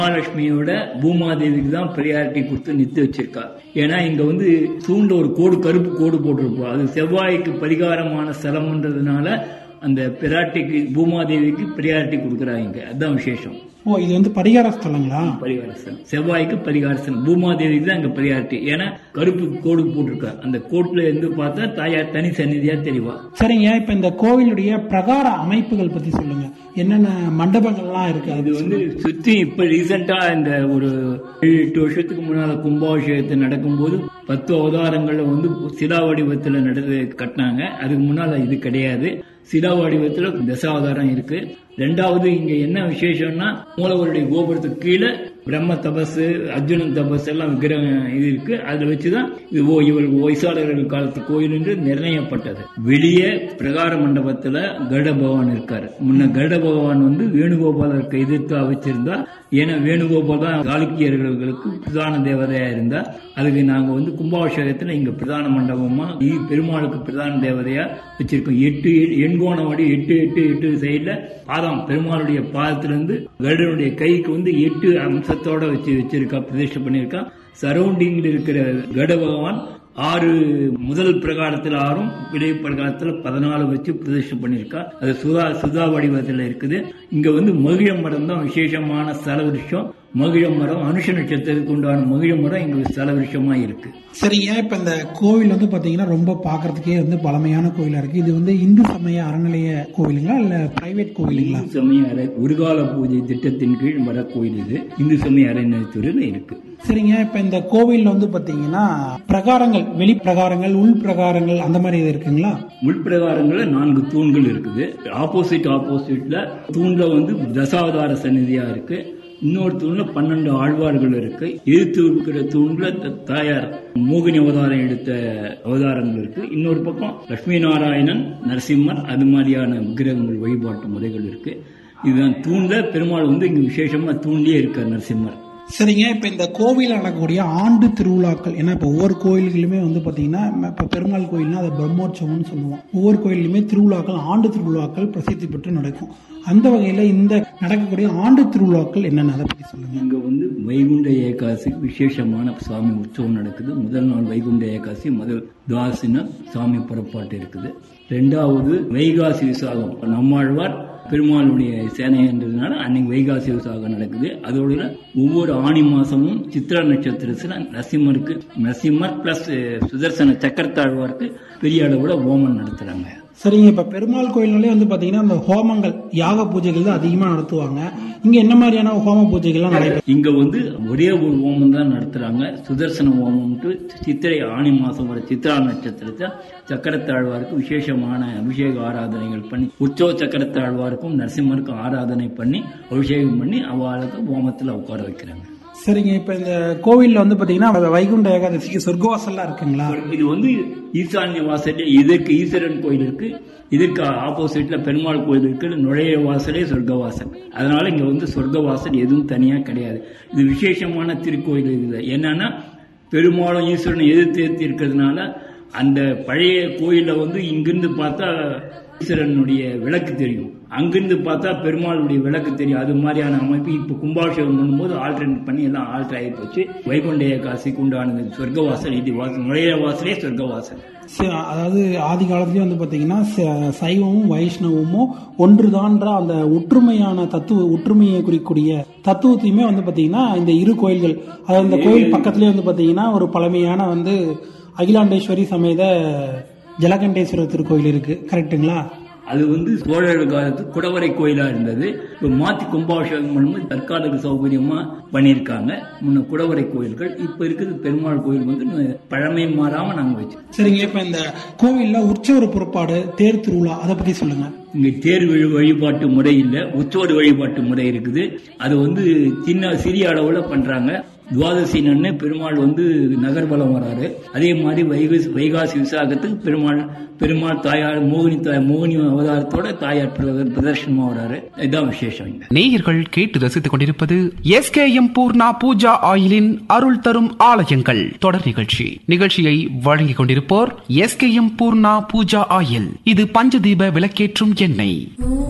மகாலட்சுமியோட பூமாதேவிக்கு தான் ப்ரையாரிட்டி கொடுத்து நிறுத்தி வச்சிருக்கா ஏன்னா இங்க வந்து தூண்ல ஒரு கோடு கருப்பு கோடு போட்டிருப்போம் அது செவ்வாய்க்கு பரிகாரமான ஸ்தலம்ன்றதுனால அந்த பிராட்டிக்கு பூமாதேவிக்கு ப்ரையாரிட்டி கொடுக்குறாங்க அதுதான் விசேஷம் ஓ இது வந்து பரிகார ஸ்தலங்களா பரிகாரசன் செவ்வாய்க்கு பரிகாரசன் பூமாதேவிக்கு தான் அங்க பரிகாரட்டி ஏன்னா கருப்பு கோடு போட்டிருக்கா அந்த கோட்டுல இருந்து பார்த்தா தாயார் தனி சந்நிதியா தெரியவா சரிங்க இப்ப இந்த கோவிலுடைய பிரகார அமைப்புகள் பத்தி சொல்லுங்க என்னென்ன மண்டபங்கள்லாம் இருக்கு இது அது வந்து சுத்தி இப்ப ரீசெண்டா இந்த ஒரு ஏழு எட்டு வருஷத்துக்கு முன்னால கும்பாபிஷேகத்தை நடக்கும்போது பத்து அவதாரங்கள்ல வந்து சிலா வடிவத்துல நடந்து கட்டினாங்க அதுக்கு முன்னால இது கிடையாது சிலா வடிவத்துல தசாவதாரம் இருக்கு ரெண்டாவது இங்க என்ன விசேஷம்னா மூலவருடைய கோபுரத்துக்கு கீழே பிரம்ம தபஸ் அர்ஜுனன் தபஸ் எல்லாம் விக்கிரகம் இது இருக்கு அதுல வச்சுதான் இது ஓ இவருக்கு ஒய்சாளர்கள் காலத்து கோயில் என்று நிர்ணயப்பட்டது வெளியே பிரகார மண்டபத்துல கருட பகவான் இருக்காரு முன்ன கருட பகவான் வந்து வேணுகோபாலருக்கு எதிர்த்து வச்சிருந்தா ஏன்னா வேணுகோபால் தான் சாளுக்கியர்களுக்கு பிரதான தேவதையா இருந்தா அதுக்கு நாங்க வந்து கும்பாபிஷேகத்துல இங்க பிரதான மண்டபமா இ- பெருமாளுக்கு பிரதான தேவதையா வச்சிருக்கோம் எட்டு எண்கோண வடி எட்டு எட்டு எட்டு சைடுல பாதம் பெருமாளுடைய பாதத்திலிருந்து கருடனுடைய கைக்கு வந்து எட்டு அம்சத்தோட வச்சு வச்சிருக்கா பிரதிஷ்டை பண்ணியிருக்கா சரௌண்டிங்ல இருக்கிற கருட பகவான் ஆறு முதல் பிரகாரத்தில் ஆறும் விலை பிரகாரத்தில் பதினாலு வச்சு பிரதிஷ்டை பண்ணியிருக்கா அது சுதா சுதா வடிவத்தில் இருக்குது இங்க வந்து மகிழ மரம் தான் விசேஷமான ஸ்தல விருஷம் மகிழ மரம் அனுஷ நட்சத்திரத்துக்கு உண்டான மகிழ மரம் இங்க ஸ்தல விருஷமா இருக்கு சரிங்க இப்ப இந்த கோவில் வந்து பாத்தீங்கன்னா ரொம்ப பாக்குறதுக்கே வந்து பழமையான கோயிலா இருக்கு இது வந்து இந்து சமய அறநிலைய கோவிலுங்களா இல்ல பிரைவேட் கோவிலுங்களா இந்து சமய அறை உருகால பூஜை திட்டத்தின் கீழ் வர கோயில் இது இந்து சமய அறநிலையத்துறையில் இருக்கு சரிங்க இப்ப இந்த கோவில்ல வந்து பாத்தீங்கன்னா பிரகாரங்கள் வெளி பிரகாரங்கள் உள் பிரகாரங்கள் அந்த மாதிரி இது இருக்குங்களா உள்பிரகாரங்கள்ல நான்கு தூண்கள் இருக்குது ஆப்போசிட் ஆப்போசிட்ல தூண்ல வந்து தசாவதார சந்நிதியா இருக்கு இன்னொரு தூண்ல பன்னெண்டு ஆழ்வார்கள் இருக்கு எதிர்த்து இருக்கிற தூண்ல த- தாயார் மோகினி அவதாரம் எடுத்த அவதாரங்கள் இருக்கு இன்னொரு பக்கம் லட்சுமி நாராயணன் நரசிம்மர் அது மாதிரியான விக்கிரகங்கள் வழிபாட்டு முறைகள் இருக்கு இதுதான் தூண்ல பெருமாள் வந்து இங்க விசேஷமா தூண்லயே இருக்கார் நரசிம்மர் சரிங்க இப்ப இந்த கோவில் நடக்கக்கூடிய ஆண்டு திருவிழாக்கள் ஏன்னா இப்ப ஒவ்வொரு கோயில்களுமே வந்து பாத்தீங்கன்னா இப்ப பெருமாள் கோயில்னா அதை பிரம்மோற்சவம்னு சொல்லுவோம் ஒவ்வொரு கோயிலுமே திருவிழாக்கள் ஆண்டு திருவிழாக்கள் பிரசித்தி பெற்று நடக்கும் அந்த வகையில இந்த நடக்கக்கூடிய ஆண்டு திருவிழாக்கள் என்னென்ன அதை பத்தி சொல்லுங்க இங்க வந்து வைகுண்ட ஏகாசி விசேஷமான சுவாமி உற்சவம் நடக்குது முதல் நாள் வைகுண்ட ஏகாசி முதல் துவாசின சாமி புறப்பாட்டு இருக்குது ரெண்டாவது வைகாசி விசாகம் நம்மாழ்வார் பெருமாளுடைய சேனைன்றதுனால அன்னைக்கு வைகாசி விசாகம் நடக்குது அதோட ஒவ்வொரு ஆணி மாசமும் சித்ரா நட்சத்திரத்துல நரசிம்மருக்கு நரசிம்மர் பிளஸ் சுதர்சன சக்கரத்தாழ்வாருக்கு பெரிய அளவுல ஹோமம் நடத்துறாங்க சரிங்க இப்ப பெருமாள் கோயில்களே வந்து பாத்தீங்கன்னா அந்த ஹோமங்கள் யாக பூஜைகள் தான் அதிகமா நடத்துவாங்க இங்க என்ன மாதிரியான ஹோம பூஜைகள்லாம் நடைபெறும் இங்க வந்து ஒரே ஒரு ஹோமம் தான் நடத்துறாங்க சுதர்சன ஹோமம்ட்டு சித்திரை ஆணி மாசம் வர சித்ரா நட்சத்திரத்தை சக்கரத்தாழ்வாருக்கு விசேஷமான அபிஷேக ஆராதனைகள் பண்ணி உற்சவ சக்கரத்தாழ்வாருக்கும் நரசிம்மருக்கும் ஆராதனை பண்ணி அபிஷேகம் பண்ணி அவளுக்கு ஹோமத்துல உட்கார வைக்கிறாங்க சரிங்க இப்ப இந்த கோவில்ல வந்து பாத்தீங்கன்னா வைகுண்ட ஏகாதசிக்கு சொர்க்கவாசல்லாம் இருக்குங்களா இது வந்து ஈசான்ய வாசல்ல இதற்கு ஈஸ்வரன் கோயில் இருக்கு இதற்கு ஆப்போசிட்ல பெருமாள் கோயில் இருக்கு நுழைய வாசலே சொர்க்க வாசல் அதனால இங்க வந்து சொர்க்க வாசல் எதுவும் தனியா கிடையாது இது விசேஷமான திருக்கோயில் இது என்னன்னா பெருமாளும் ஈஸ்வரனும் எதிர்த்து எதிர்த்து இருக்கிறதுனால அந்த பழைய கோயில வந்து இங்கிருந்து பார்த்தா ஈஸ்வரனுடைய விளக்கு தெரியும் அங்கிருந்து பார்த்தா பெருமாளுடைய விளக்கு தெரியும் அது மாதிரியான அமைப்பு இப்ப கும்பாபிஷேகம் பண்ணும்போது ஆல்டர்னேட் பண்ணி எல்லாம் ஆல்டர் ஆகி போச்சு வைகுண்ட ஏகாசிக்கு உண்டானது சொர்க்க வாசல் இது வாசல் நுழைய வாசலே சொர்க்க வாசல் ச- அதாவது ஆதி காலத்திலேயே வந்து பாத்தீங்கன்னா ச- சைவமும் வைஷ்ணவமும் ஒன்றுதான்ற அந்த ஒற்றுமையான தத்துவ ஒற்றுமையை குறிக்கக்கூடிய தத்துவத்தையுமே வந்து பாத்தீங்கன்னா இந்த இரு கோயில்கள் அதாவது இந்த கோயில் பக்கத்துலயே வந்து பாத்தீங்கன்னா ஒரு பழமையான வந்து அகிலாண்டேஸ்வரி சமேத ஜலகண்டேஸ்வரர் திருக்கோயில் இருக்கு கரெக்ட்டுங்களா அது வந்து சோழர்கள் காலத்து குடவரை கோயிலா இருந்தது இப்ப மாத்தி கும்பாபிஷேகம் பண்ணும்போது தற்காலிக சௌகரியமா பண்ணியிருக்காங்க முன்ன குடவரை கோயில்கள் இப்ப இருக்கிறது பெருமாள் கோயில் வந்து பழமை மாறாம நாங்க வச்சு சரிங்க இப்ப இந்த கோவில்ல உற்சவர புறப்பாடு தேர் திருவிழா அதை பத்தி சொல்லுங்க இங்க தேர் வழி- வழிபாட்டு முறை இல்ல உச்சோடு வழிபாட்டு முறை இருக்குது அது வந்து சின்ன சிறிய அளவுல பண்றாங்க துவாதசி நன்னு பெருமாள் வந்து நகர்வலம் வராரு அதே மாதிரி வைகாசி வைகாசி விசாகத்துக்கு பெருமாள் பெருமாள் தாயார் மோகினி தாய் மோகினி அவதாரத்தோட தாயார் பிரத- பிரதர்ஷனமா வராரு இதுதான் விசேஷம் இங்க நேயர்கள் கேட்டு ரசித்துக் கொண்டிருப்பது எஸ்கேஎம் பூர்ணா பூஜா ஆயிலின் அருள் தரும் ஆலயங்கள் தொடர் நிகழ்ச்சி நிகழ்ச்சியை வழங்கிக் கொண்டிருப்போர் எஸ்கேஎம் பூர்ணா பூஜா ஆயில் இது பஞ்சதீப விளக்கேற்றும் எண்ணெய்